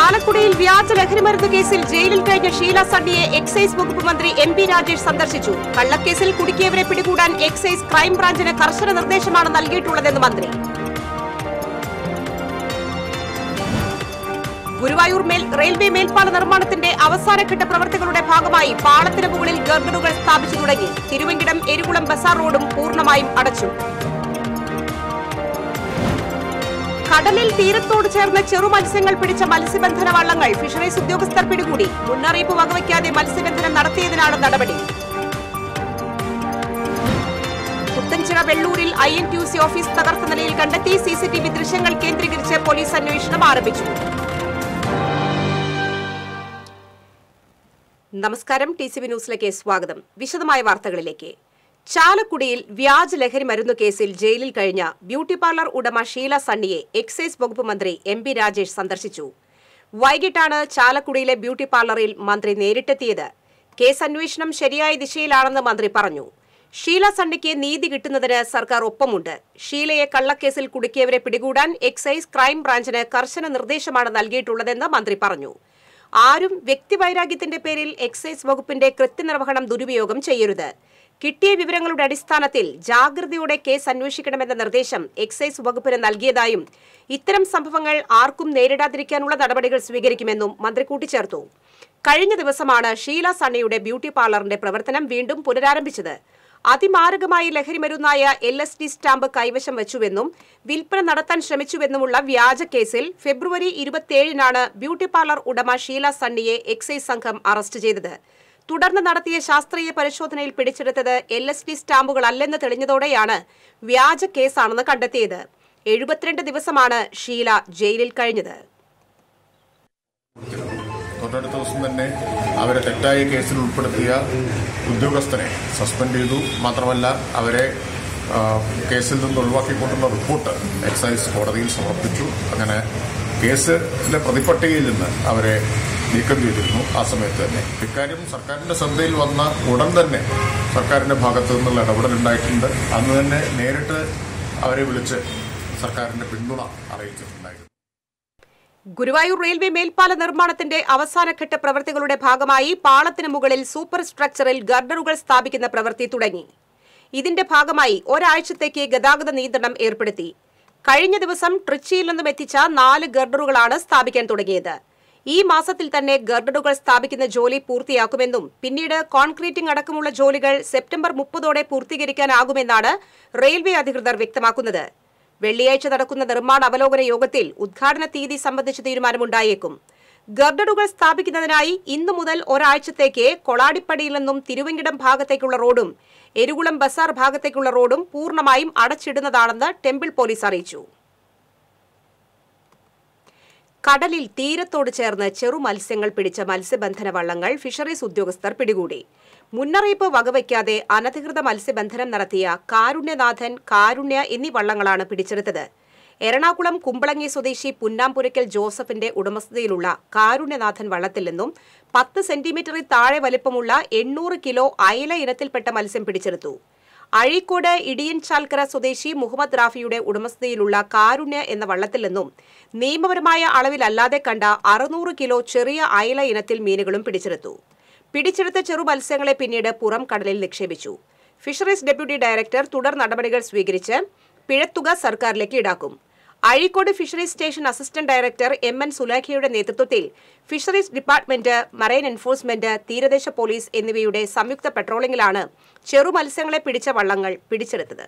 ചാലക്കുടിയിൽ വ്യാജ ലഹരിമരുന്ന് കേസിൽ ജയിലിൽ കഴിഞ്ഞ ഷീല സണ്ണിയെ എക്സൈസ് വകുപ്പ് മന്ത്രി എം പി രാജേഷ് സന്ദർശിച്ചു കള്ളക്കേസിൽ കുടുക്കിയവരെ പിടികൂടാൻ എക്സൈസ് ക്രൈംബ്രാഞ്ചിന് കർശന നിർദ്ദേശമാണ് നൽകിയിട്ടുള്ളതെന്ന് മന്ത്രി ഗുരുവായൂർ മേൽ റെയിൽവേ മേൽപ്പാല നിർമ്മാണത്തിന്റെ അവസാനഘട്ട പ്രവൃത്തികളുടെ ഭാഗമായി പാളത്തിന് മുകളിൽ ഗർഡറുകൾ സ്ഥാപിച്ചു തുടങ്ങി തിരുവങ്കിടം എരുകുളം ബസാർ റോഡും പൂർണ്ണമായും അടച്ചു കടലിൽ തീരത്തോട് ചേർന്ന് ചെറു മത്സ്യങ്ങൾ പിടിച്ച മത്സ്യബന്ധന വള്ളങ്ങൾ ഫിഷറീസ് ഉദ്യോഗസ്ഥർ പിടികൂടി മുന്നറിയിപ്പ് വകവയ്ക്കാതെ മത്സ്യബന്ധനം നടത്തിയതിനാണ് നടപടി പുത്തൻചിറ വെള്ളൂരിൽ I N T C office തകർത്ത നിലയിൽ കണ്ടെത്തി സിസിടിവി ദൃശ്യങ്ങൾ കേന്ദ്രീകരിച്ച് പോലീസ് അന്വേഷണം ആരംഭിച്ചു നമസ്കാരം ടി സി ബി ന്യൂസിലേക്ക് സ്വാഗതം വിശദമായ വാർത്തകളിലേക്ക് ചാലക്കുടിയിൽ വ്യാജ ലഹരി മരുന്നു കേസിൽ ജയിലിൽ കഴിഞ്ഞ ബ്യൂട്ടി പാർലർ ഉടമ ഷീല സണ്ണിയെ എക്സൈസ് വകുപ്പ് മന്ത്രി എം പി രാജേഷ് സന്ദർശിച്ചു വൈകിട്ടാണ് ചാലക്കുടിയിലെ ബ്യൂട്ടി പാർലറിൽ മന്ത്രി നേരിട്ടെത്തിയത് കേസ് അന്വേഷണം ശരിയായ ദിശയിലാണെന്ന് മന്ത്രി പറഞ്ഞു ഷീല സണ്ണിക്ക് നീതി കിട്ടുന്നതിന് സർക്കാർ ഒപ്പമുണ്ട് ഷീലയെ കള്ളക്കേസിൽ കുടുക്കിയവരെ പിടികൂടാൻ എക്സൈസ് ക്രൈംബ്രാഞ്ചിന് കർശന നിർദ്ദേശമാണ് നൽകിയിട്ടുള്ളതെന്ന് മന്ത്രി പറഞ്ഞു ആരും വ്യക്തിവൈരാഗ്യത്തിന്റെ പേരിൽ എക്സൈസ് വകുപ്പിന്റെ കൃത്യനിർവഹണം ദുരുപയോഗം ചെയ്യരുത് കിട്ടിയ വിവരങ്ങളുടെ അടിസ്ഥാനത്തിൽ ജാഗ്രതയോടെ കേസ് അന്വേഷിക്കണമെന്ന നിർദ്ദേശം എക്സൈസ് വകുപ്പിന് നൽകിയതായും ഇത്തരം സംഭവങ്ങൾ ആർക്കും നേരിടാതിരിക്കാനുള്ള നടപടികൾ സ്വീകരിക്കുമെന്നും മന്ത്രി കൂട്ടിച്ചേർത്തു കഴിഞ്ഞ ദിവസമാണ് ഷീല സണ്ണിയുടെ ബ്യൂട്ടി പാർലറിന്റെ പ്രവർത്തനം വീണ്ടും പുനരാരംഭിച്ചത് അതിമാരകമായി ലഹരിമരുന്നായ എൽ എസ് ഡി സ്റ്റാമ്പ് കൈവശം വെച്ചുവെന്നും വിൽപ്പന നടത്താൻ ശ്രമിച്ചുവെന്നുമുള്ള വ്യാജ കേസിൽ ഫെബ്രുവരി ഇരുപത്തിയേഴിനാണ് ബ്യൂട്ടി പാർലർ ഉടമ ഷീല സണ്ണിയെ എക്സൈസ് സംഘം അറസ്റ്റ് ചെയ്തത് തുടർന്ന് നടത്തിയ ശാസ്ത്രീയ പരിശോധനയിൽ പിടിച്ചെടുത്തത് എൽ എസ് ഡി സ്റ്റാമ്പുകളല്ലെന്ന് തെളിഞ്ഞതോടെയാണ് വ്യാജ കേസാണെന്ന് കണ്ടെത്തിയത് എഴുപത്തിരണ്ട് ദിവസമാണ് ഷീല ജയിലിൽ കഴിഞ്ഞത് തൊട്ടടുത്ത ദിവസം തന്നെ അവരെ തെറ്റായ കേസിൽ ഉൾപ്പെടുത്തിയ ഉദ്യോഗസ്ഥരെ സസ്പെൻഡ് ചെയ്തു മാത്രമല്ല അവരെ ആ, കേസിൽ നിന്ന് ഒഴിവാക്കിക്കൊണ്ടുള്ള റിപ്പോർട്ട് എക്സൈസ് കോടതിയിൽ സമർപ്പിച്ചു അങ്ങനെ കേസിലെ പ്രതിപട്ടികയിൽ നിന്ന് അവരെ നീക്കം ചെയ്തിരുന്നു ആ സമയത്ത് തന്നെ ഇക്കാര്യം സർക്കാരിന്റെ ശ്രദ്ധയിൽ വന്ന ഉടൻ തന്നെ സർക്കാരിന്റെ ഭാഗത്തു നിന്നുള്ള ഇടപെടലുണ്ടായിട്ടുണ്ട് അന്ന് തന്നെ നേരിട്ട് അവരെ വിളിച്ച് സർക്കാരിന്റെ പിന്തുണ അറിയിച്ചിട്ടുണ്ടായിരുന്നു ഗുരുവായൂർ റെയിൽവേ മേൽപ്പാല നിർമ്മാണത്തിന്റെ അവസാനഘട്ട പ്രവൃത്തികളുടെ ഭാഗമായി പാളത്തിന് മുകളിൽ സൂപ്പർ സ്ട്രക്ചറിൽ ഗർഡറുകൾ സ്ഥാപിക്കുന്ന പ്രവൃത്തി തുടങ്ങി ഇതിന്റെ ഭാഗമായി ഒരാഴ്ചത്തേക്ക് ഗതാഗത നിയന്ത്രണം ഏർപ്പെടുത്തി കഴിഞ്ഞ ദിവസം ട്രിച്ചിയിൽ നിന്നും എത്തിച്ച നാല് ഗർഡറുകളാണ് സ്ഥാപിക്കാൻ തുടങ്ങിയത് ഈ മാസത്തിൽ തന്നെ ഗർഡറുകൾ സ്ഥാപിക്കുന്ന ജോലി പൂർത്തിയാക്കുമെന്നും പിന്നീട് കോൺക്രീറ്റിംഗ് അടക്കമുള്ള ജോലികൾ സെപ്റ്റംബർ മുപ്പതോടെ പൂർത്തീകരിക്കാനാകുമെന്നാണ് റെയിൽവേ അധികൃതർ വ്യക്തമാക്കുന്നത് വെള്ളിയാഴ്ച നടക്കുന്ന നിർമ്മാണ അവലോകന യോഗത്തിൽ ഉദ്ഘാടന തീയതി സംബന്ധിച്ച തീരുമാനമുണ്ടായേക്കും ഗർഡറുകൾ സ്ഥാപിക്കുന്നതിനായി ഇന്നു മുതൽ ഒരാഴ്ചത്തേക്ക് കൊളാടിപ്പടിയിൽ നിന്നും തിരുവങ്കിടം ഭാഗത്തേക്കുള്ള റോഡും എരുകുളം ബസാർ ഭാഗത്തേക്കുള്ള റോഡും പൂർണ്ണമായും അടച്ചിടുന്നതാണെന്ന് ടെമ്പിൾ പോലീസ് അറിയിച്ചു കടലിൽ തീരത്തോട് ചേർന്ന് ചെറു മത്സ്യങ്ങൾ പിടിച്ച മത്സ്യബന്ധന വള്ളങ്ങൾ ഫിഷറീസ് ഉദ്യോഗസ്ഥർ പിടികൂടി മുന്നറിയിപ്പ് വകവയ്ക്കാതെ അനധികൃത മത്സ്യബന്ധനം നടത്തിയ കാരുണ്യനാഥൻ കാരുണ്യ എന്നീ വള്ളങ്ങളാണ് പിടിച്ചെടുത്തത് എറണാകുളം കുമ്പളങ്ങി സ്വദേശി പുന്നാമ്പുരയ്ക്കൽ ജോസഫിന്റെ ഉടമസ്ഥതയിലുള്ള കാരുണ്യനാഥൻ വള്ളത്തിൽ നിന്നും പത്ത് സെന്റിമീറ്ററിൽ താഴെ വലിപ്പമുള്ള എണ്ണൂറ് കിലോ അയല ഇനത്തിൽപ്പെട്ട മത്സ്യം പിടിച്ചെടുത്തു അഴീക്കോട് ഇടിയൻ ചാൽക്കര സ്വദേശി മുഹമ്മദ് റാഫിയുടെ ഉടമസ്ഥതയിലുള്ള കാരുണ്യ എന്ന വള്ളത്തിൽ നിന്നും നിയമപരമായ അളവിലല്ലാതെ കണ്ട അറുന്നൂറ് കിലോ ചെറിയ അയല ഇനത്തിൽ മീനുകളും പിടിച്ചെടുത്തു പിടിച്ചെടുത്ത ചെറു മത്സ്യങ്ങളെ പിന്നീട് പുറം കടലിൽ നിക്ഷേപിച്ചു ഫിഷറീസ് ഡെപ്യൂട്ടി ഡയറക്ടർ തുടർ നടപടികൾ സ്വീകരിച്ച് പിഴത്തുക സർക്കാരിലേക്ക് ഈടാക്കും Azhikode fisheries station assistant director M N സുലേഖയുടെ നേതൃത്വത്തിൽ ഫിഷറീസ് ഡിപ്പാർട്ട്മെന്റ് മറൈൻ എൻഫോഴ്സ്മെന്റ് തീരദേശ പോലീസ് എന്നിവയുടെ സംയുക്ത പെട്രോളിംഗിലാണ് ചെറു മത്സ്യങ്ങളെ പിടിച്ച വള്ളങ്ങൾ പിടിച്ചെടുത്തത്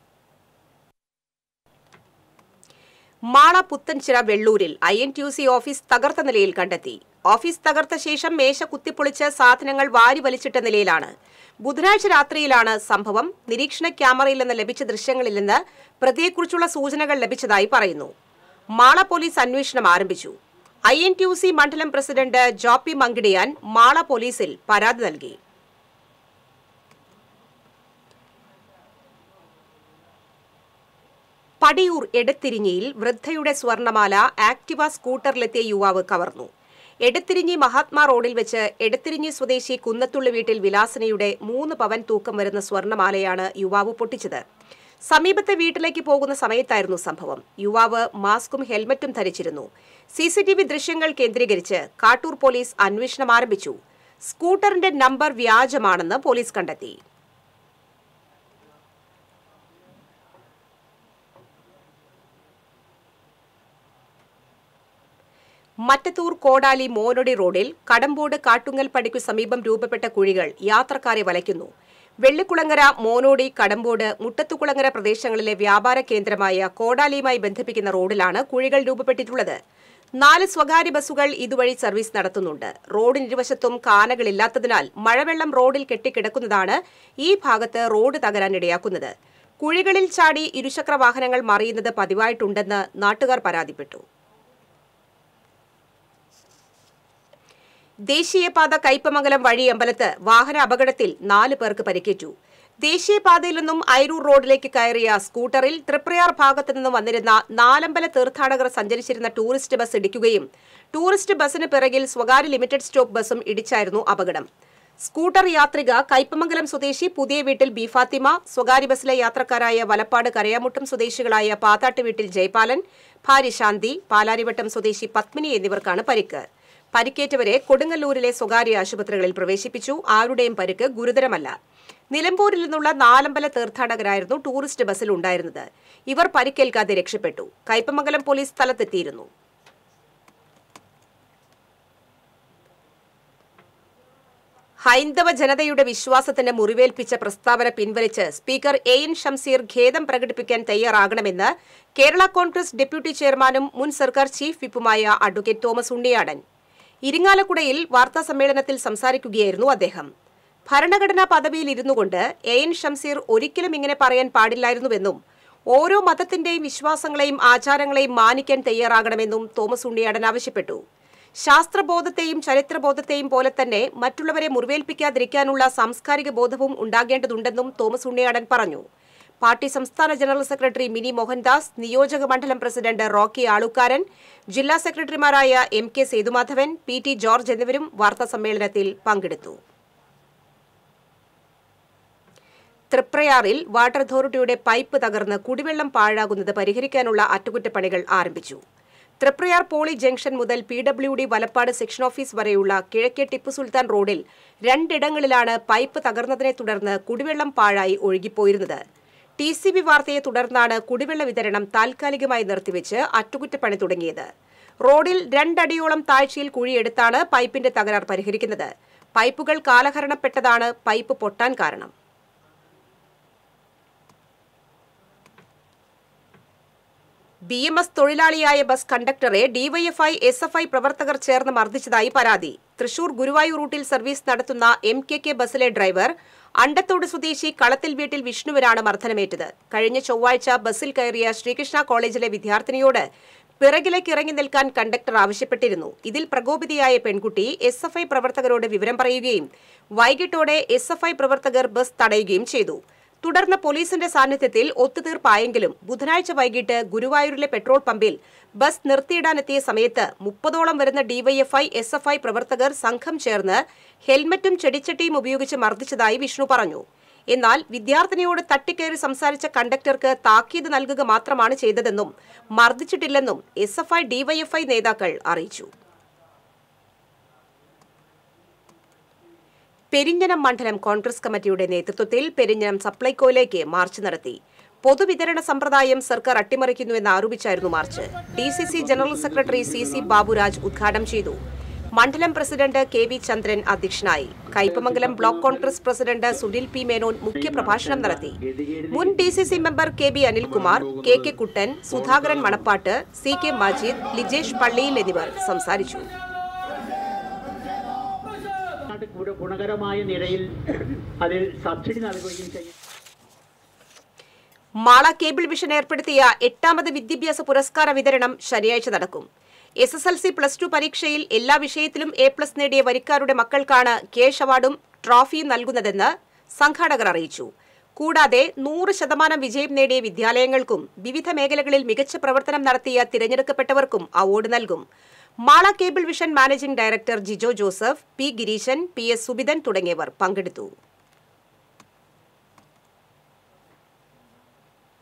മാള പുത്തൻചിറ വെള്ളൂരിൽ I N T U C office തകർത്ത നിലയിൽ കണ്ടെത്തി ഓഫീസ് തകർത്ത ശേഷം മേശ കുത്തിപ്പൊളിച്ച് സാധനങ്ങൾ വാരി വലിച്ചിട്ട നിലയിലാണ് ബുധനാഴ്ച രാത്രിയിലാണ് സംഭവം നിരീക്ഷണ ക്യാമറയിൽ നിന്ന് ലഭിച്ച ദൃശ്യങ്ങളിൽ നിന്ന് പ്രതിയെക്കുറിച്ചുള്ള സൂചനകൾ ലഭിച്ചതായി പറയുന്നു മാള പോലീസ് അന്വേഷണം ആരംഭിച്ചു I N T U C മണ്ഡലം പ്രസിഡന്റ് ജോപ്പി മങ്കിടിയാൻ മാള പോലീസിൽ പരാതി നൽകി പടിയൂർ എടത്തിരിഞ്ഞിയിൽ വൃദ്ധയുടെ സ്വർണമാല ആക്ടിവ സ്കൂട്ടറിലെത്തിയ യുവാവ് കവർന്നു എടത്തിരിഞ്ഞി മഹാത്മാ റോഡിൽ വെച്ച് എടത്തിരിഞ്ഞി സ്വദേശി കുന്നത്തുള്ളി വീട്ടിൽ വിലാസനയുടെ മൂന്ന് പവൻ തൂക്കം വരുന്ന സ്വർണമാലയാണ് യുവാവ് പൊട്ടിച്ചത് സമീപത്തെ വീട്ടിലേക്ക് പോകുന്ന സമയത്തായിരുന്നു സംഭവം യുവാവ് മാസ്കും ഹെൽമറ്റും ധരിച്ചിരുന്നു സി സി ടി വി ദൃശ്യങ്ങൾ കേന്ദ്രീകരിച്ച് കാട്ടൂർ പോലീസ് അന്വേഷണം ആരംഭിച്ചു സ്കൂട്ടറിന്റെ നമ്പർ വ്യാജമാണെന്ന് പോലീസ് കണ്ടെത്തി മറ്റത്തൂർ കോടാലി മോനൊടി റോഡിൽ കടമ്പോട് കാട്ടുങ്ങൽ പടിക്കു സമീപം രൂപപ്പെട്ട കുഴികൾ യാത്രക്കാരെ വലയ്ക്കുന്നു വെള്ളിക്കുളങ്ങര മോനോടി കടമ്പോട് മുട്ടത്തുകുളങ്ങര പ്രദേശങ്ങളിലെ വ്യാപാര കേന്ദ്രമായ കോടാലിയുമായി ബന്ധിപ്പിക്കുന്ന റോഡിലാണ് കുഴികൾ രൂപപ്പെട്ടിട്ടുള്ളത് നാല് സ്വകാര്യ ബസ്സുകൾ ഇതുവഴി സർവീസ് നടത്തുന്നുണ്ട് റോഡിനിരുവശത്തും കാനകളില്ലാത്തതിനാൽ മഴവെള്ളം റോഡിൽ കെട്ടിക്കിടക്കുന്നതാണ് ഈ ഭാഗത്ത് റോഡ് തകരാൻ ഇടയാക്കുന്നത് കുഴികളിൽ ചാടി ഇരുചക്ര വാഹനങ്ങൾ മറിയുന്നത് പതിവായിട്ടുണ്ടെന്ന് നാട്ടുകാർ പരാതിപ്പെട്ടു ദേശീയപാത കയ്പമംഗലം വഴി അമ്പലത്ത് വാഹന അപകടത്തിൽ നാല് പേർക്ക് പരിക്കേറ്റു ദേശീയപാതയിൽ നിന്നും ഐരൂർ റോഡിലേക്ക് കയറിയ സ്കൂട്ടറിൽ തൃപ്രയാർ ഭാഗത്തു നിന്നും വന്നിരുന്ന നാലമ്പല തീർത്ഥാടകർ സഞ്ചരിച്ചിരുന്ന ടൂറിസ്റ്റ് ബസ് ഇടിക്കുകയും ടൂറിസ്റ്റ് ബസിന് പിറകിൽ സ്വകാര്യ ലിമിറ്റഡ് സ്റ്റോപ്പ് ബസും ഇടിച്ചായിരുന്നു അപകടം സ്കൂട്ടർ യാത്രിക കയ്പമംഗലം സ്വദേശി പുതിയ വീട്ടിൽ ബി ഫാത്തിമ സ്വകാര്യ ബസ്സിലെ യാത്രക്കാരായ വലപ്പാട് കരയാമുട്ടം സ്വദേശികളായ പാതാട്ട് വീട്ടിൽ ജയ്പാലൻ ഭാര്യ ശാന്തി പാലാരിവട്ടം സ്വദേശി പത്മിനി എന്നിവർക്കാണ് പരിക്ക് പരിക്കേറ്റവരെ കൊടുങ്ങല്ലൂരിലെ സ്വകാര്യ ആശുപത്രികളിൽ പ്രവേശിപ്പിച്ചു ആരുടെയും പരിക്ക് ഗുരുതരമല്ല നിലമ്പൂരിൽ നിന്നുള്ള നാലമ്പല തീർത്ഥാടകരായിരുന്നു ടൂറിസ്റ്റ് ബസ്സിൽ ഉണ്ടായിരുന്നത് ഇവർ പരിക്കേൽക്കാതെ രക്ഷപ്പെട്ടു കയ്പമംഗലം പോലീസ് സ്ഥലത്തെത്തിയിരുന്നു ഹൈന്ദവ ജനതയുടെ വിശ്വാസത്തിന് മുറിവേൽപ്പിച്ച പ്രസ്താവന പിൻവലിച്ച് സ്പീക്കർ എ എൻ ഷംസീർ ഖേദം പ്രകടിപ്പിക്കാൻ തയ്യാറാകണമെന്ന് കേരള കോൺഗ്രസ് ഡെപ്യൂട്ടി ചെയർമാനും മുൻ സർക്കാർ ചീഫ് വിപ്പുമായ അഡ്വക്കേറ്റ് തോമസ് ഉണ്ണിയാടൻ ഇരിങ്ങാലക്കുടയിൽ വാർത്താ സമ്മേളനത്തിൽ സംസാരിക്കുകയായിരുന്നു അദ്ദേഹം ഭരണഘടനാ പദവിയിൽ ഇരുന്നുകൊണ്ട് എ എൻ ഷംസീർ ഒരിക്കലും ഇങ്ങനെ പറയാൻ പാടില്ലായിരുന്നുവെന്നും ഓരോ മതത്തിന്റെയും വിശ്വാസങ്ങളെയും ആചാരങ്ങളെയും മാനിക്കാൻ തയ്യാറാകണമെന്നും തോമസ് ഉണ്ണിയാടൻ ആവശ്യപ്പെട്ടു ശാസ്ത്രബോധത്തെയും ചരിത്രബോധത്തെയും പോലെ തന്നെ മറ്റുള്ളവരെ മുറിവേൽപ്പിക്കാതിരിക്കാനുള്ള സാംസ്കാരിക ബോധവും ഉണ്ടാകേണ്ടതുണ്ടെന്നും തോമസ് ഉണ്ണിയാടൻ പറഞ്ഞു പാർട്ടി സംസ്ഥാന ജനറൽ സെക്രട്ടറി മിനി മോഹൻദാസ് നിയോജക മണ്ഡലം പ്രസിഡന്റ് റോക്കി ആളുക്കാരൻ ജില്ലാ സെക്രട്ടറിമാരായ M K Sethumadhavan P T George എന്നിവരും വാർത്താസമ്മേളനത്തിൽ പങ്കെടുത്തു തൃപ്രയാറിൽ വാട്ടർ അതോറിറ്റിയുടെ പൈപ്പ് തകർന്ന് കുടിവെള്ളം പാഴാകുന്നത് പരിഹരിക്കാനുള്ള അറ്റകുറ്റപ്പണികൾ ആരംഭിച്ചു തൃപ്രയാർ പോളി ജംഗ്ഷൻ മുതൽ P W D Valappad section office വരെയുള്ള കിഴക്കേ ടിപ്പു സുൽത്താൻ റോഡിൽ രണ്ടിടങ്ങളിലാണ് പൈപ്പ് തകർന്നതിനെ തുടർന്ന് കുടിവെള്ളം പാഴായി ഒഴുകിപ്പോയിരുന്നത് ടി സി ബി വാർത്തയെ തുടർന്നാണ് കുടിവെള്ള വിതരണം താൽക്കാലികമായി നിർത്തിവെച്ച് അറ്റകുറ്റപ്പണി തുടങ്ങിയത് റോഡിൽ രണ്ടടിയോളം താഴ്ചയിൽ കുഴിയെടുത്താണ് പൈപ്പിന്റെ തകരാർ പരിഹരിക്കുന്നത് പൈപ്പുകൾ കാലഹരണപ്പെട്ടതാണ് പൈപ്പ് പൊട്ടാൻ കാരണം ബി എം എസ് തൊഴിലാളിയായ ബസ് കണ്ടക്ടറെ ഡിവൈഎഫ്ഐ എസ് എഫ് ഐ പ്രവർത്തകർ ചേർന്ന് മർദ്ദിച്ചതായി പരാതി തൃശൂർ ഗുരുവായൂർ റൂട്ടിൽ സർവീസ് നടത്തുന്ന എം കെ കെ ബസ്സിലെ ഡ്രൈവർ അണ്ടത്തോട് സ്വദേശി കളത്തിൽ വീട്ടിൽ വിഷ്ണുവിനാണ് മർദ്ദനമേറ്റത് കഴിഞ്ഞ ചൊവ്വാഴ്ച ബസ്സിൽ കയറിയ ശ്രീകൃഷ്ണ കോളേജിലെ വിദ്യാർത്ഥിനിയോട് പിറകിലേക്ക് ഇറങ്ങി നിൽക്കാൻ കണ്ടക്ടർ ആവശ്യപ്പെട്ടിരുന്നു ഇതിൽ പ്രകോപിതയായ പെൺകുട്ടി എസ് എഫ് ഐ പ്രവർത്തകരോട് വിവരം പറയുകയും വൈകിട്ടോടെ എസ് എഫ് ഐ പ്രവർത്തകർ ബസ് തടയുകയും ചെയ്തു തുടർന്ന് പോലീസിന്റെ സാന്നിധ്യത്തിൽ ഒത്തുതീർപ്പായെങ്കിലും ബുധനാഴ്ച വൈകിട്ട് ഗുരുവായൂരിലെ പെട്രോൾ പമ്പിൽ ബസ് നിർത്തിയിടാനെത്തിയ സമയത്ത് മുപ്പതോളം വരുന്ന ഡിവൈഎഫ്ഐ എസ് എഫ് ഐ പ്രവർത്തകർ സംഘം ചേർന്ന് ഹെൽമറ്റും ചെടിച്ചട്ടിയും ഉപയോഗിച്ച് മർദ്ദിച്ചതായി വിഷ്ണു പറഞ്ഞു എന്നാൽ വിദ്യാർത്ഥിനിയോട് തട്ടിക്കയറി സംസാരിച്ച കണ്ടക്ടർക്ക് താക്കീത് നൽകുക മാത്രമാണ് ചെയ്തതെന്നും മർദ്ദിച്ചിട്ടില്ലെന്നും എസ് എഫ് ഐ ഡിവൈഎഫ്ഐ നേതാക്കൾ അറിയിച്ചു പെരിഞ്ഞനം മണ്ഡലം കോൺഗ്രസ് കമ്മിറ്റിയുടെ നേതൃത്വത്തിൽ പെരിഞ്ഞനം സപ്ലൈകോയിലേക്ക് മാർച്ച് നടത്തി പൊതുവിതരണ സമ്പ്രദായം സർക്കാർ അട്ടിമറിക്കുന്നുവെന്ന് ആരോപിച്ചായിരുന്നു march D C C general secretary C C Baburaj ഉദ്ഘാടനം ചെയ്തു മണ്ഡലം പ്രസിഡന്റ് കെ വി ചന്ദ്രൻ അധ്യക്ഷനായി Kaipamangalam block Congress president Sunil P Menon മുഖ്യപ്രഭാഷണം നടത്തി മുൻ D C C member K B Anilkumar K K Kuttan Sudhakaran Manappattu C K Majeed Lijesh Palliyil എന്നിവർ സംസാരിച്ചു നാട്ട് ഗുണ- ഗുണകരമായ നിലയിൽ അതിൽ സബ്സിഡി നൽകുകയും ചെയ്യും മാള കേബിൾ വിഷൻ ഏർപ്പെടുത്തിയ എട്ടാമത് വിദ്യാഭ്യാസ പുരസ്കാര വിതരണം ശനിയാഴ്ച നടക്കും S S L C plus two പരീക്ഷയിൽ എല്ലാ വിഷയത്തിലും എ പ്ലസ് നേടിയ വരിക്കാരുടെ മക്കൾക്കാണ് കേഷ് അവാർഡും ട്രോഫിയും നൽകുന്നതെന്ന് സംഘാടകർ അറിയിച്ചു കൂടാതെ നൂറ് ശതമാനം വിജയം നേടിയ വിദ്യാലയങ്ങൾക്കും വിവിധ മേഖലകളിൽ മികച്ച പ്രവർത്തനം നടത്തിയ തിരഞ്ഞെടുക്കപ്പെട്ടവർക്കും അവാർഡ് നൽകും Mala cable vision managing director Jijo Joseph P Gireeshan P S Subithan തുടങ്ങിയവർ പങ്കെടുത്തു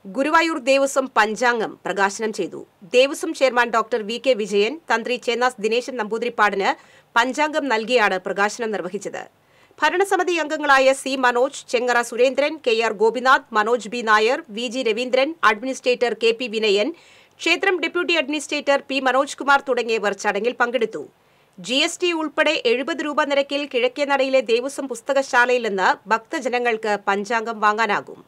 ഗുരുവായൂർ ദേവസ്വം പഞ്ചാംഗം പ്രകാശനം ചെയ്തു Devaswom chairman doctor V K Vijayan തന്ത്രി ചേന്നാസ് ദിനേശൻ നമ്പൂതിരിപ്പാടിന് പഞ്ചാംഗം നൽകിയാണ് പ്രകാശനം നിർവഹിച്ചത് ഭരണസമിതി അംഗങ്ങളായ C Manoj Chengara Surendran K R Gopinath Manoj B Nair V G Raveendran administrator K P Vinayan ക്ഷേത്രം deputy administrator P Manoj Kumar തുടങ്ങിയവർ ചടങ്ങിൽ പങ്കെടുത്തു ജി എസ് ടി ഉൾപ്പെടെ എഴുപത് രൂപ നിരക്കിൽ കിഴക്കേനടയിലെ ദേവസ്വം പുസ്തകശാലയിൽ നിന്ന് ഭക്തജനങ്ങൾക്ക് പഞ്ചാംഗം വാങ്ങാനാകും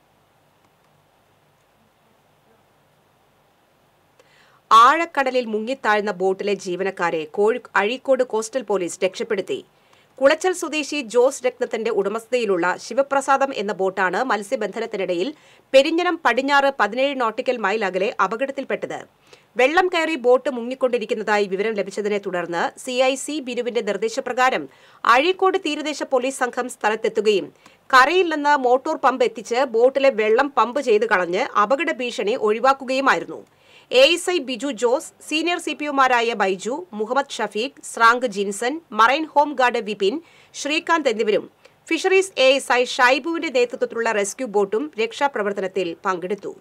ആഴക്കടലിൽ മുങ്ങിത്താഴ്ന്ന ബോട്ടിലെ ജീവനക്കാരെ കോഴി അഴീക്കോട് കോസ്റ്റൽ പോലീസ് രക്ഷപ്പെടുത്തി കുളച്ചൽ സ്വദേശി ജോസ് രത്നത്തിന്റെ ഉടമസ്ഥതയിലുള്ള ശിവപ്രസാദം എന്ന ബോട്ടാണ് മത്സ്യബന്ധനത്തിനിടയിൽ പെരിഞ്ഞനം പടിഞ്ഞാറ് പതിനേഴ് നോട്ടിക്കൽ മൈൽ അകലെ അപകടത്തിൽപ്പെട്ടത് വെള്ളം കയറി ബോട്ട് മുങ്ങിക്കൊണ്ടിരിക്കുന്നതായി വിവരം ലഭിച്ചതിനെ തുടർന്ന് സിഐസി ബിനുവിന്റെ നിർദ്ദേശപ്രകാരം അഴീക്കോട് തീരദേശ പോലീസ് സംഘം സ്ഥലത്തെത്തുകയും കരയിൽ നിന്ന് മോട്ടോർ പമ്പ് എത്തിച്ച് ബോട്ടിലെ വെള്ളം പമ്പ് ചെയ്ത് കളഞ്ഞ് അപകട ഭീഷണി ഒഴിവാക്കുകയുമായിരുന്നു A S I Biju Jose senior C P ഒമാരായ ബൈജു മുഹമ്മദ് ഷഫീഖ് സ്രാങ്ക് Jinson marine home guard Vipin Sreekanth എന്നിവരും ഫിഷറീസ് എ എസ് ഐ ഷൈബുവിന്റെ നേതൃത്വത്തിലുള്ള റെസ്ക്യൂ ബോട്ടും രക്ഷാപ്രവർത്തനത്തിൽ പങ്കെടുത്തു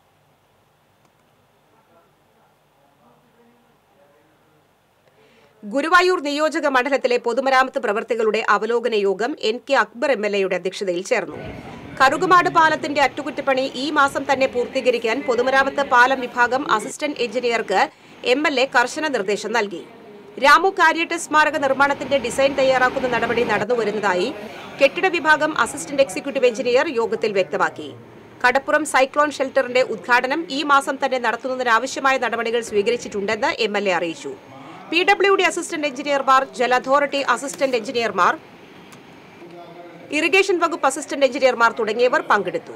ഗുരുവായൂർ നിയോജക മണ്ഡലത്തിലെ പൊതുമരാമത്ത് പ്രവർത്തികളുടെ അവലോകന യോഗം N K Akbar M L എയുടെ അധ്യക്ഷതയിൽ ചേർന്നു കറുകുമാട് പാലത്തിന്റെ അറ്റകുറ്റപ്പണി ഈ മാസം തന്നെ പൂർത്തീകരിക്കാൻ പൊതുമരാമത്ത് പാലം വിഭാഗം അസിസ്റ്റന്റ് എഞ്ചിനീയർക്ക് എം എൽ എ കർശന നിർദ്ദേശം നൽകി രാമു കാര്യട്ട് സ്മാരക നിർമ്മാണത്തിന്റെ ഡിസൈൻ തയ്യാറാക്കുന്ന നടപടി നടന്നുവരുന്നതായി കെട്ടിട വിഭാഗം അസിസ്റ്റന്റ് എക്സിക്യൂട്ടീവ് എഞ്ചിനീയർ യോഗത്തിൽ വ്യക്തമാക്കി കടപ്പുറം സൈക്ലോൺ ഷെൽട്ടറിന്റെ ഉദ്ഘാടനം ഈ മാസം തന്നെ നടത്തുന്നതിനാവശ്യമായ നടപടികൾ സ്വീകരിച്ചിട്ടുണ്ടെന്ന് എം എൽ എ അറിയിച്ചു പി ഡബ്ല്യു ഡി അസിസ്റ്റന്റ് എഞ്ചിനീയർമാർ ജല അതോറിറ്റി അസിസ്റ്റന്റ് എഞ്ചിനീയർമാർ ഇറിഗേഷൻ വകുപ്പ് അസിസ്റ്റന്റ് എഞ്ചിനീയർമാർ തുടങ്ങിയവർ പങ്കെടുത്തു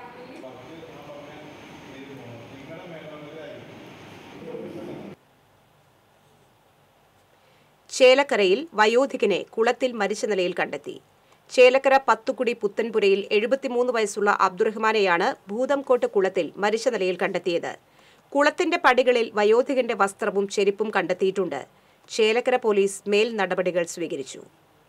ചേലക്കരയിൽ വയോധികനെ കുളത്തിൽ മരിച്ച നിലയിൽ കണ്ടെത്തി ചേലക്കര പത്തുകുടി പുത്തൻപുരയിൽ എഴുപത്തിമൂന്ന് വയസ്സുള്ള അബ്ദുറഹ്മാനെയാണ് ഭൂതംകോട്ട് കുളത്തിൽ മരിച്ച നിലയിൽ കണ്ടെത്തിയത് കുളത്തിന്റെ പടികളിൽ വയോധികന്റെ വസ്ത്രവും ചെരുപ്പും കണ്ടെത്തിയിട്ടുണ്ട് ചേലക്കര പോലീസ് മേൽ നടപടികൾ സ്വീകരിച്ചു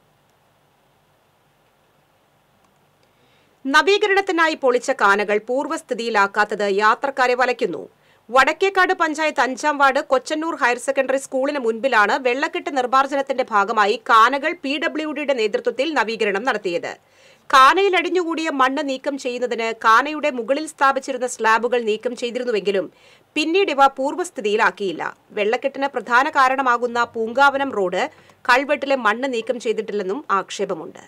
നവീകരണത്തിനായി പൊളിച്ച കാനകൾ പൂർവ്വസ്ഥിതിയിലാക്കാത്തത് യാത്രക്കാരെ വലയ്ക്കുന്നു വടക്കേക്കാട് പഞ്ചായത്ത് അഞ്ചാം വാർഡ് കൊച്ചന്നൂർ ഹയർ സെക്കൻഡറി സ്കൂളിന് മുൻപിലാണ് വെള്ളക്കെട്ട് നിർമ്മാർജ്ജനത്തിന്റെ ഭാഗമായി കാനകൾ പി ഡബ്ല്യു ഡിയുടെ നേതൃത്വത്തിൽ നവീകരണം നടത്തിയത് കാനയിൽ അടിഞ്ഞുകൂടിയ മണ്ണ് നീക്കം ചെയ്യുന്നതിന് കാനയുടെ മുകളിൽ സ്ഥാപിച്ചിരുന്ന സ്ലാബുകൾ നീക്കം ചെയ്തിരുന്നുവെങ്കിലും പിന്നീട് ഇവ പൂർവ്വസ്ഥിതിയിലാക്കിയില്ല വെള്ളക്കെട്ടിന് പ്രധാന കാരണമാകുന്ന പൂങ്കാവനം റോഡ് കൾവെട്ടിലെ മണ്ണ് നീക്കം ചെയ്തിട്ടില്ലെന്നും ആക്ഷേപമുണ്ട്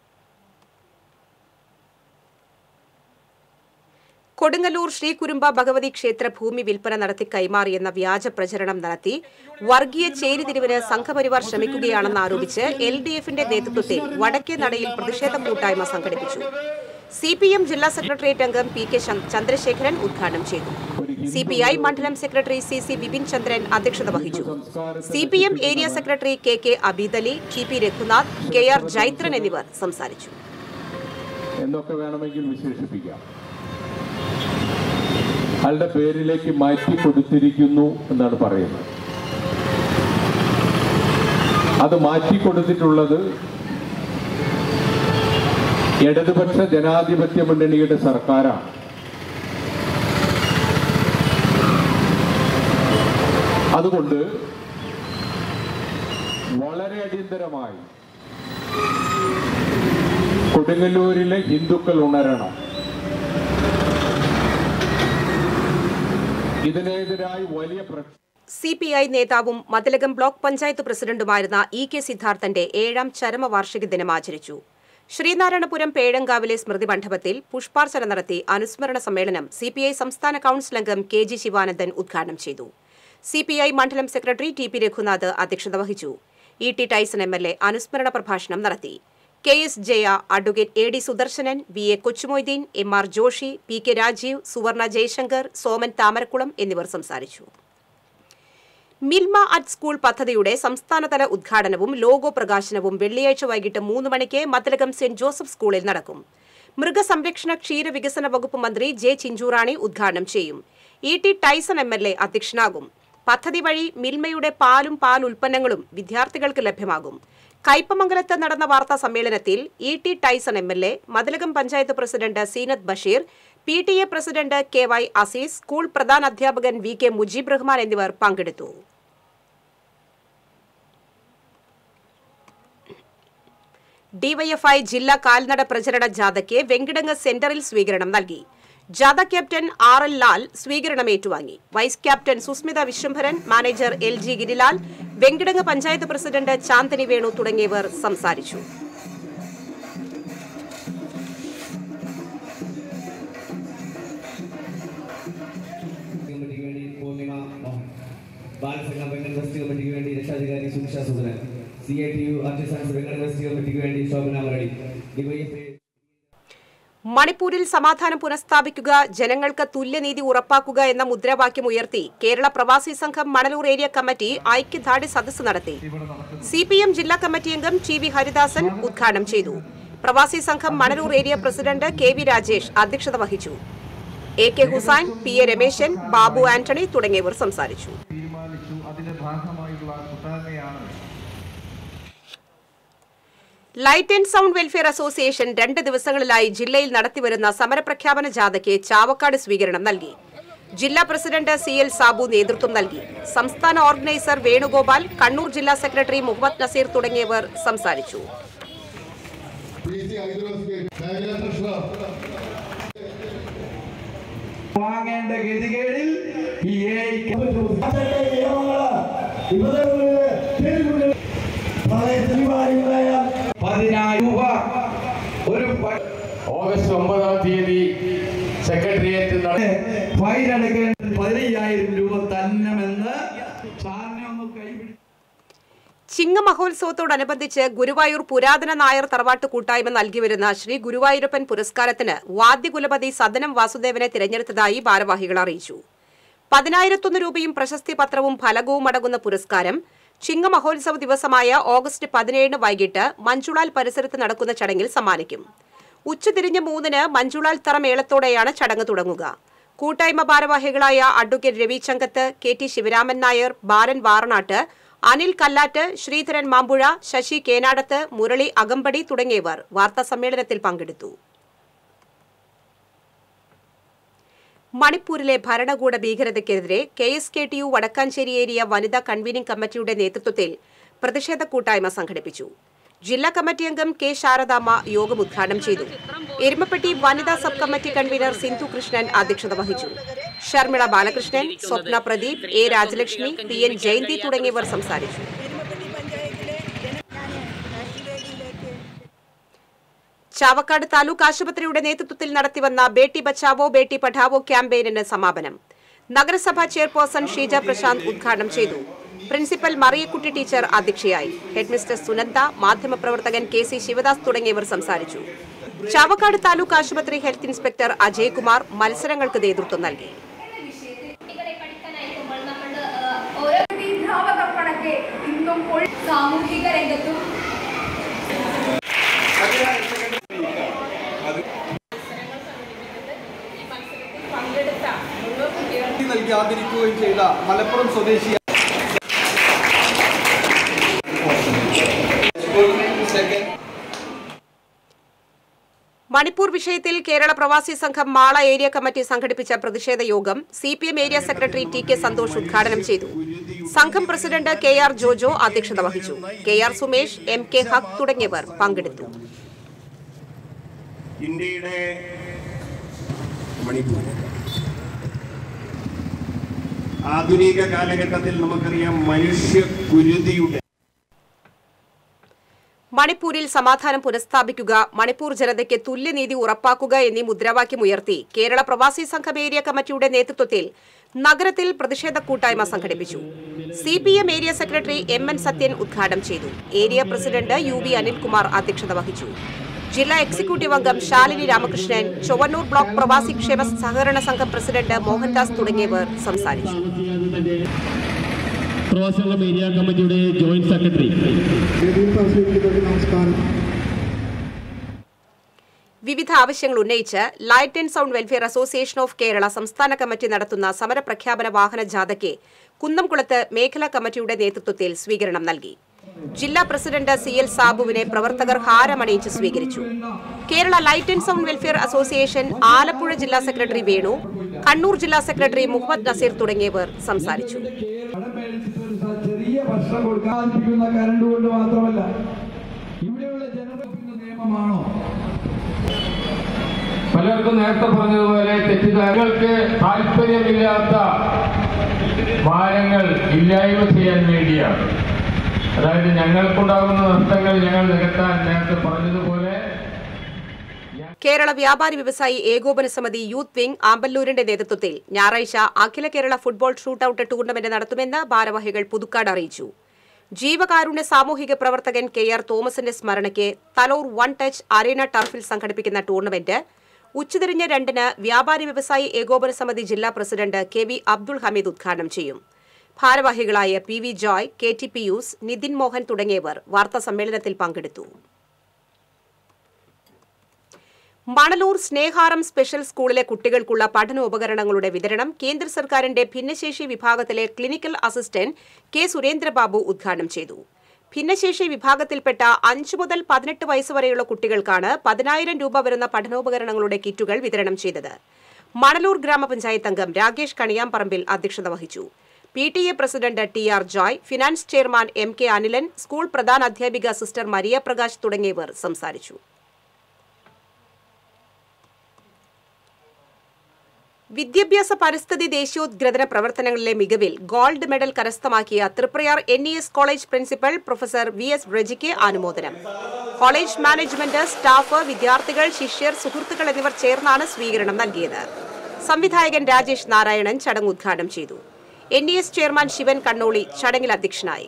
കൊടുങ്ങല്ലൂർ ശ്രീകുരുമ്പ ഭഗവതി ക്ഷേത്ര ഭൂമി വിൽപ്പന നടത്തി കൈമാറിയെന്ന വ്യാജ പ്രചരണം നടത്തി വർഗീയ ചേരിതിരിവിന് സംഘപരിവാർ ശ്രമിക്കുകയാണെന്ന് ആരോപിച്ച് എൽ ഡി എഫിന്റെ നേതൃത്വത്തിൽ വടക്കേ നടയിൽ പ്രതിഷേധ കൂട്ടായ്മ സംഘടിപ്പിച്ചു സി പി എം ജില്ലാ സെക്രട്ടേറിയറ്റ് അംഗം പി കെ ശം- ചന്ദ്രശേഖരൻ ഉദ്ഘാടനം ചെയ്തു സി പി ഐ മണ്ഡലം secretary C C Bipin Chandran അധ്യക്ഷത വഹിച്ചു C P M area secretary K K Abeedali T P Raghunath K R Jaithran എന്നിവർ സംസാരിച്ചു എന്നൊക്കെ വേണമെങ്കിൽ വിശേഷിപ്പിക്കാം അയാളുടെ പേരിലേക്ക് മാറ്റി കൊടുത്തിരിക്കുന്നു എന്നാണ് പറയുന്നത് അത് മാറ്റി കൊടുത്തിട്ടുള്ളത് ഇടതുപക്ഷ ജനാധിപത്യ മുന്നണിയുടെ സർക്കാരാണ് അതുകൊണ്ട് വളരെ അടിയന്തരമായി കൊടുങ്ങല്ലൂരിലെ ഹിന്ദുക്കൾ ഉണരണം ഇതിനെതിരായി വലിയ പ്രക്ഷോഭം സി പി ഐ നേതാവും മതിലകം ബ്ലോക്ക് പഞ്ചായത്ത് പ്രസിഡന്റുമായിരുന്ന ഇ കെ സിദ്ധാർത്ഥന്റെ ഏഴാം ചരമവാർഷിക ദിനം ആചരിച്ചു ശ്രീനാരായണപുരം പേഴങ്കാവിലെ സ്മൃതി മണ്ഡപത്തിൽ പുഷ്പാർച്ചന നടത്തി അനുസ്മരണ സമ്മേളനം സി പി ഐ സംസ്ഥാന കൌൺസിൽ അംഗം കെ ജി ശിവാനന്ദൻ ഉദ്ഘാടനം ചെയ്തു സി പി ഐ മണ്ഡലം സെക്രട്ടറി ടി പി രഘുനാഥ് അധ്യക്ഷത വഹിച്ചു E T Tyson M L A അനുസ്മരണ പ്രഭാഷണം നടത്തി K S Jaya advocate A D Sudarshanan V A Kochumoideen M R Joshy P K Rajeev Suvarna Jayashankar Soman Thamarakulam എന്നിവർ സംസാരിച്ചു മിൽമ അറ്റ് സ്കൂൾ പദ്ധതിയുടെ സംസ്ഥാനതല ഉദ്ഘാടനവും ലോഗോ പ്രകാശനവും വെള്ളിയാഴ്ച വൈകിട്ട് മൂന്ന് മണിക്ക് മത്തലകം സെന്റ് ജോസഫ് സ്കൂളിൽ നടക്കും മൃഗസംരക്ഷണ ക്ഷീരവികസന വകുപ്പ് മന്ത്രി ജെ ചിഞ്ചൂറാണി ഉദ്ഘാടനം ചെയ്യും E T Tyson M L A അധ്യക്ഷനാകും പദ്ധതി വഴി മിൽമയുടെ പാലും പാൽ ഉൽപ്പന്നങ്ങളും വിദ്യാർത്ഥികൾക്ക് ലഭ്യമാകും കയ്പമംഗലത്ത് നടന്ന വാർത്താ സമ്മേളനത്തിൽ E T Tyson M L A Mathilakam panchayat president Zeenath Basheer P T A president K Y Azeez school പ്രധാന അധ്യാപകൻ വി കെ മുജീബ് റഹ്മാൻ എന്നിവർ പങ്കെടുത്തു ഡിവൈഎഫ്ഐ ജില്ലാ കാൽനട പ്രചരണ ജാഥയ്ക്ക് വെങ്കിടങ്ങ് സെന്ററിൽ സ്വീകരണം നൽകി ജാഥ ക്യാപ്റ്റൻ ആർ എൽ ലാൽ സ്വീകരണം ഏറ്റുവാങ്ങി vice captain Susmitha Viswambharan manager L G Girilal Venkitangu panchayat president Chandini Venu തുടങ്ങിയവർ സംസാരിച്ചു കമ്മിറ്റിക്ക് വേണ്ടി പൂർണിമ മോഹൻ ബാലസംഘം വെങ്കൽ വെസ്റ്റ് കമ്മിറ്റിക്ക് വേണ്ടി രക്ഷാധികാരി Sunisha Sudharan C I T U artisans Venkal west കമ്മിറ്റിക്ക് വേണ്ടി ശോഭന മരടി ഡിവൈഎഫ്ഐ മണിപ്പൂരിൽ സമാധാനം പുനഃസ്ഥാപിക്കുക ജനങ്ങൾക്ക് തുല്യനീതി ഉറപ്പാക്കുക എന്ന മുദ്രാവാക്യം ഉയർത്തി കേരള പ്രവാസി സംഘം മണലൂർ ഏരിയ കമ്മിറ്റി ഐക്യദാർഢ്യ സദസ്സ് നടത്തി സി പി എം ജില്ലാ കമ്മിറ്റി അംഗം ടി വി ഹരിദാസൻ ഉദ്ഘാടനം ചെയ്തു പ്രവാസി സംഘം Manalur area president K V Rajesh അധ്യക്ഷത വഹിച്ചു A K Hussain P A Rameshan Babu Antony തുടങ്ങിയവർ സംസാരിച്ചു തീരുമാനിച്ചു അതിന്റെ ഭാഗമായിട്ടുള്ള കൂട്ടായ്മയാണ് light and sound welfare association രണ്ട് ദിവസങ്ങളിലായി ജില്ലയിൽ നടത്തിവരുന്ന സമരപ്രഖ്യാപന ജാഥയ്ക്ക് ചാവക്കാട് സ്വീകരണം നൽകി ജില്ലാ പ്രസിഡന്റ് സി എൽ സാബു നേതൃത്വം നൽകി സംസ്ഥാന ഓർഗനൈസർ വേണുഗോപാൽ കണ്ണൂർ ജില്ലാ സെക്രട്ടറി മുഹമ്മദ് നസീർ തുടങ്ങിയവർ സംസാരിച്ചു വാങ്ങേണ്ട ഗതികേടിൽ ഈ ഏഐക്ക് പതിനായിരം രൂപ ഒരു പ- ഓഗസ്റ്റ് ഒമ്പതാം തീയതി സെക്രട്ടേറിയറ്റ് നട ഫൈൻ അടക്കേണ്ട പതിനയ്യായിരം രൂപ തന്നെമെന്ന് സാറിനെ ഒന്ന് കൈപിടി ചിങ്ങ മഹോത്സവത്തോടനുബന്ധിച്ച് ഗുരുവായൂർ പുരാതന നായർ തറവാട്ട് കൂട്ടായ്മ നൽകിവരുന്ന ശ്രീ ഗുരുവായൂരപ്പൻ പുരസ്കാരത്തിന് വാദ്യകുലപതി സദനം വാസുദേവനെ തിരഞ്ഞെടുത്തതായി ഭാരവാഹികൾ അറിയിച്ചു പതിനായിരത്തൊന്ന് രൂപയും പ്രശസ്തി പത്രവും ഫലകവും അടങ്ങുന്ന പുരസ്കാരം ചിങ്ങ മഹോത്സവ ദിവസമായ ഓഗസ്റ്റ് പതിനേഴിന് വൈകിട്ട് മഞ്ചുളാൽ പരിസരത്ത് നടക്കുന്ന ചടങ്ങിൽ സമ്മാനിക്കും ഉച്ചതിരിഞ്ഞ് മൂന്നിന് മഞ്ചുളാൽ തറ മേളത്തോടെയാണ് ചടങ്ങ് തുടങ്ങുക കൂട്ടായ്മ ഭാരവാഹികളായ advocate Ravi Chankath K T Sivaraman Nair Balan Varanattu Anil Kallattu Sreedharan Mampuzha Sasi Kenadath Murali Akampadi തുടങ്ങിയവർ വാർത്താ സമ്മേളനത്തിൽ പങ്കെടുത്തു മണിപ്പൂരിലെ ഭരണകൂട ഭീകരതയ്ക്കെതിരെ K S K T U Vadakkanchery area വനിതാ കൺവീനിംഗ് കമ്മിറ്റിയുടെ നേതൃത്വത്തിൽ പ്രതിഷേധ കൂട്ടായ്മ സംഘടിപ്പിച്ചു ജില്ലാ കമ്മിറ്റി അംഗം കെ ശാരദാമ്മ യോഗം ഉദ്ഘാടനം ചെയ്തു എരുമപ്പെട്ടി വനിതാ sub committee convener Sindhu Krishnan അധ്യക്ഷത വഹിച്ചു Sharmila Balakrishnan Swapna Pradeep A Rajalakshmi P N Jayanthi തുടങ്ങിയവർ സംസാരിച്ചു ചാവക്കാട് താലൂക്ക് ആശുപത്രിയുടെ നേതൃത്വത്തിൽ നടത്തിവന്ന ബേട്ടി ബച്ചാവോ ബേട്ടി പഠാവോ ക്യാമ്പയിനിന് സമാപനം നഗരസഭാ ചെയർപേഴ്സൺ ഷീജ പ്രശാന്ത് ഉദ്ഘാടനം ചെയ്തു പ്രിൻസിപ്പൽ മറിയക്കുട്ടി ടീച്ചർ അധ്യക്ഷയായി ഹെഡ്മിസ്റ്റർ സുനന്ദ മാധ്യമപ്രവർത്തകൻ കെ സി ശിവദാസ് തുടങ്ങിയവർ സംസാരിച്ചു ചാവക്കാട് താലൂക്ക് ആശുപത്രി ഹെൽത്ത് ഇൻസ്പെക്ടർ അജയ്കുമാർ മത്സരങ്ങൾക്ക് നേതൃത്വം നൽകി കുട്ടികളെ പഠിക്കാനായിരിക്കുമ്പോൾ നമ്മൾ ഓരോ വിഭാവകപ്പണക്കെ ഇന്നും പൊൾ- സാമൂഹിക രംഗത്തും നൽകി ആദരിക്കുകയും ചെയ്ത മലപ്പുറം സ്വദേശി മണിപ്പൂർ വിഷയത്തിൽ കേരള പ്രവാസി സംഘം മാള ഏരിയ കമ്മിറ്റി സംഘടിപ്പിച്ച പ്രതിഷേധ യോഗം C P M area secretary T K Santhosh ഉദ്ഘാടനം ചെയ്തു സംഘം പ്രസിഡന്റ് കെ ആർ ജോജോ അധ്യക്ഷത വഹിച്ചു K R Sumesh M K Haq തുടങ്ങിയവർ പങ്കെടുത്തു ഇന്ത്യയുടെ മണിപ്പൂർ ആധുനിക കാലഘട്ടത്തിൽ നമുക്കറിയാം മനുഷ്യ കുരുതിയുടെ മണിപ്പൂരിൽ സമാധാനം പുനഃസ്ഥാപിക്കുക മണിപ്പൂർ ജനതയ്ക്ക് തുല്യനീതി ഉറപ്പാക്കുക എന്നീ മുദ്രാവാക്യം ഉയർത്തി കേരള പ്രവാസി സംഘം ഏരിയ കമ്മിറ്റിയുടെ നേതൃത്വത്തിൽ നഗരത്തിൽ പ്രതിഷേധ കൂട്ടായ്മ സംഘടിപ്പിച്ചു C P M area secretary M N Sathyan ഉദ്ഘാടനം ചെയ്തു area president U V Anilkumar അധ്യക്ഷത വഹിച്ചു ജില്ലാ എക്സിക്യൂട്ടീവ് അംഗം ശാലിനി രാമകൃഷ്ണൻ ചൊവ്വന്നൂർ ബ്ലോക്ക് പ്രവാസി ക്ഷേമ സഹകരണ സംഘം പ്രസിഡന്റ് മോഹൻദാസ് തുടങ്ങിയവർ സംസാരിച്ചു പ്രവാസികളുടെ ഏരിയ കമ്മിറ്റിയുടെ ജോയിന്റ് സെക്രട്ടറി വിവിധ ആവശ്യങ്ങൾ ഉന്നയിച്ച് light and sound welfare association of Kerala സംസ്ഥാന കമ്മിറ്റി നടത്തുന്ന സമരപ്രഖ്യാപന വാഹന ജാഥയ്ക്ക് കുന്നംകുളത്ത് മേഖലാ കമ്മിറ്റിയുടെ നേതൃത്വത്തിൽ സ്വീകരണം നൽകി ജില്ലാ പ്രസിഡന്റ് സി എൽ സാബുവിനെ പ്രവർത്തകർ ഹാരമണിയിച്ച് സ്വീകരിച്ചു Kerala light and sound welfare association Alappuzha ജില്ലാ സെക്രട്ടറി വേണു കണ്ണൂർ ജില്ലാ സെക്രട്ടറി മുഹമ്മദ് നസീർ തുടങ്ങിയവർ സംസാരിച്ചു ചെറിയ ഭക്ഷണം കൊടുക്കാതിരിക്കുന്ന കരണ്ട് കൊണ്ട് മാത്രമല്ല ഇവിടെയുള്ള ജനറേറ്റിന്റെ നിയമമാണോ പലർക്കും നേരത്തെ പറഞ്ഞതുപോലെ തെറ്റിദ്ധാരകൾക്ക് താല്പര്യമില്ലാത്ത ഭാരങ്ങൾ ഇല്ലായ്മ ചെയ്യാൻ വേണ്ടിയാണ് അതായത് ഞങ്ങൾക്കുണ്ടാകുന്ന നഷ്ടങ്ങൾ ഞങ്ങൾ നികത്താൻ നേരത്തെ പറഞ്ഞതുപോലെ കേരള വ്യാപാരി വ്യവസായി ഏകോപന സമിതി യൂത്ത് വിംഗ് ആമ്പല്ലൂരിന്റെ നേതൃത്വത്തിൽ ഞായറാഴ്ച അഖില കേരള ഫുട്ബോൾ ഷൂട്ടൌട്ട് ടൂർണമെന്റ് നടത്തുമെന്ന് ഭാരവാഹികൾ പുതുക്കാട് അറിയിച്ചു ജീവകാരുണ്യ സാമൂഹിക പ്രവർത്തകൻ കെ ആർ തോമസിന്റെ സ്മരണയ്ക്ക് തലൂർ വൺ ടച്ച് അറീന ടർഫിൽ സംഘടിപ്പിക്കുന്ന ടൂർണമെന്റ് ഉച്ചതിരിഞ്ഞ് രണ്ടിന് വ്യാപാരി വ്യവസായി ഏകോപന സമിതി ജില്ലാ president K V Abdul Hameed ഉദ്ഘാടനം ചെയ്യും ഭാരവാഹികളായ P V Joy K T Pius Nithin Mohan തുടങ്ങിയവർ വാർത്താ സമ്മേളനത്തിൽ പങ്കെടുത്തു മണലൂർ സ്നേഹാരം സ്പെഷ്യൽ സ്കൂളിലെ കുട്ടികൾക്കുള്ള പഠനോപകരണങ്ങളുടെ വിതരണം കേന്ദ്ര സർക്കാരിന്റെ ഭിന്നശേഷി വിഭാഗത്തിലെ ക്ലിനിക്കൽ അസിസ്റ്റന്റ് കെ സുരേന്ദ്രബാബു ഉദ്ഘാടനം ചെയ്തു ഭിന്നശേഷി വിഭാഗത്തിൽപ്പെട്ട അഞ്ചു മുതൽ പതിനെട്ട് വയസ്സ് വരെയുള്ള കുട്ടികൾക്കാണ് പതിനായിരം രൂപ വരുന്ന പഠനോപകരണങ്ങളുടെ കിറ്റുകൾ വിതരണം ചെയ്തത് മണലൂർ ഗ്രാമപഞ്ചായത്ത് അംഗം രാകേഷ് കണിയാമ്പറമ്പിൽ അധ്യക്ഷത വഹിച്ചു P T A president T R Joy finance chairman M K Anilan school പ്രധാന അധ്യാപിക സിസ്റ്റർ മരിയ പ്രകാശ് തുടങ്ങിയവർ സംസാരിച്ചു വിദ്യാഭ്യാസ പരിസ്ഥിതി ദേശീയോദ്ഗ്രഥന പ്രവർത്തനങ്ങളിലെ മികവിൽ ഗോൾഡ് മെഡൽ കരസ്ഥമാക്കിയ Triprayar N E S college principal professor V S റജിക്ക് അനുമോദനം കോളേജ് മാനേജ്മെന്റ് സ്റ്റാഫ് വിദ്യാർത്ഥികൾ ശിഷ്യർ സുഹൃത്തുക്കൾ എന്നിവർ ചേർന്നാണ് സ്വീകരണം നൽകിയത് സംവിധായകൻ രാജേഷ് നാരായണൻ ചടങ്ങ് ഉദ്ഘാടനം ചെയ്തു N E S chairman Sivan Kannoli ചടങ്ങിൽ അധ്യക്ഷനായി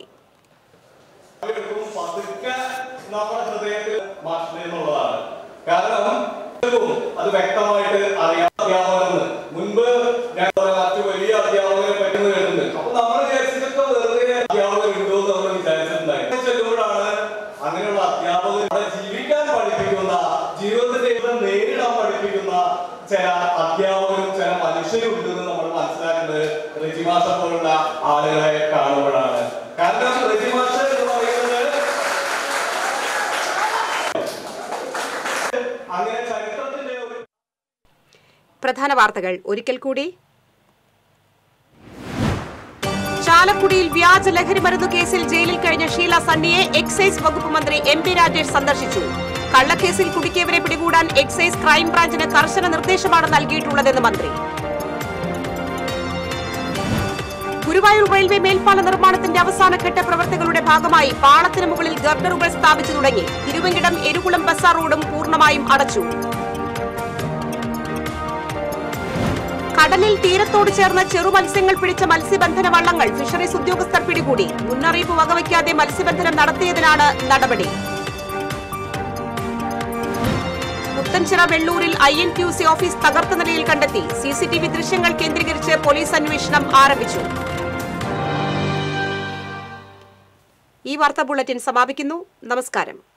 നമ്മുടെ ഹൃദയത്തിൽ മാഷിനെ എന്നുള്ളതാണ് കാരണം എല്ലാവർക്കും അത് വ്യക്തമായിട്ട് അറിയാം അധ്യാപകരെന്ന് മുൻപ് ഞങ്ങൾ മറ്റു വലിയ അധ്യാപകരെ പറ്റുന്ന കേട്ടിട്ടുണ്ട് അപ്പൊ നമ്മൾ വിചാരിച്ചിട്ടൊക്കെ വെറുതെ അധ്യാപകർ ഉണ്ടോ എന്ന് നമ്മൾ വിചാരിച്ചിട്ടുണ്ടായി ചെല്ലുമ്പോഴാണ് അങ്ങനെയുള്ള അധ്യാപകർ അവിടെ ജീവിക്കാൻ പഠിപ്പിക്കുന്ന ജീവിതത്തിന്റെ ജീവിതം നേരിടാൻ പഠിപ്പിക്കുന്ന ചില അധ്യാപകരും ചില മനുഷ്യരും ഉണ്ടെന്ന് നമ്മൾ മനസ്സിലാക്കുന്നത് റെജിമാഷ പോലുള്ള ആളുകളെ കാണുമ്പോഴാണ് കാരണം റെജിമാഷ എന്ന് പറയുന്നത് അങ്ങനെ ചരിത്രത്തിന്റെ ഒരു പ്രധാന വാർത്തകൾ ഒരിക്കൽ കൂടി ചാലക്കുടിയിൽ വ്യാജ ലഹരി മരുന്നു കേസിൽ ജയിലിൽ കഴിഞ്ഞ ഷീല സണ്ണിയെ എക്സൈസ് വകുപ്പ് മന്ത്രി എം പി രാജേഷ് സന്ദർശിച്ചു കള്ളക്കേസിൽ കുടുക്കിയവരെ പിടികൂടാൻ എക്സൈസ് ക്രൈംബ്രാഞ്ചിന് കർശന നിർദ്ദേശമാണ് നൽകിയിട്ടുള്ളതെന്ന് മന്ത്രി ഗുരുവായൂർ റെയിൽവേ മേൽപ്പാല നിർമ്മാണത്തിന്റെ അവസാനഘട്ട പ്രവർത്തികളുടെ ഭാഗമായി പാളത്തിന് മുകളിൽ ഗർഡറുകൾ സ്ഥാപിച്ചു തുടങ്ങി തിരുവങ്കിടം എരുകുളം ബസാർ റോഡും പൂർണ്ണമായും അടച്ചു കടലിൽ തീരത്തോട് ചേർന്ന് ചെറുമത്സ്യങ്ങൾ പിടിച്ച മത്സ്യബന്ധന വള്ളങ്ങൾ ഫിഷറീസ് ഉദ്യോഗസ്ഥർ പിടികൂടി മുന്നറിയിപ്പ് വകവയ്ക്കാതെ മത്സ്യബന്ധനം നടത്തിയതിനാണ് നടപടി പുത്തൻചിറ വെള്ളൂരിൽ I N Q C office തകർത്ത നിലയിൽ കണ്ടെത്തി സി സി ടി വി ദൃശ്യങ്ങൾ കേന്ദ്രീകരിച്ച് പോലീസ് അന്വേഷണം ആരംഭിച്ചു ഈ വാർത്താ ബുള്ളറ്റിൻ സമാപിക്കുന്നു നമസ്കാരം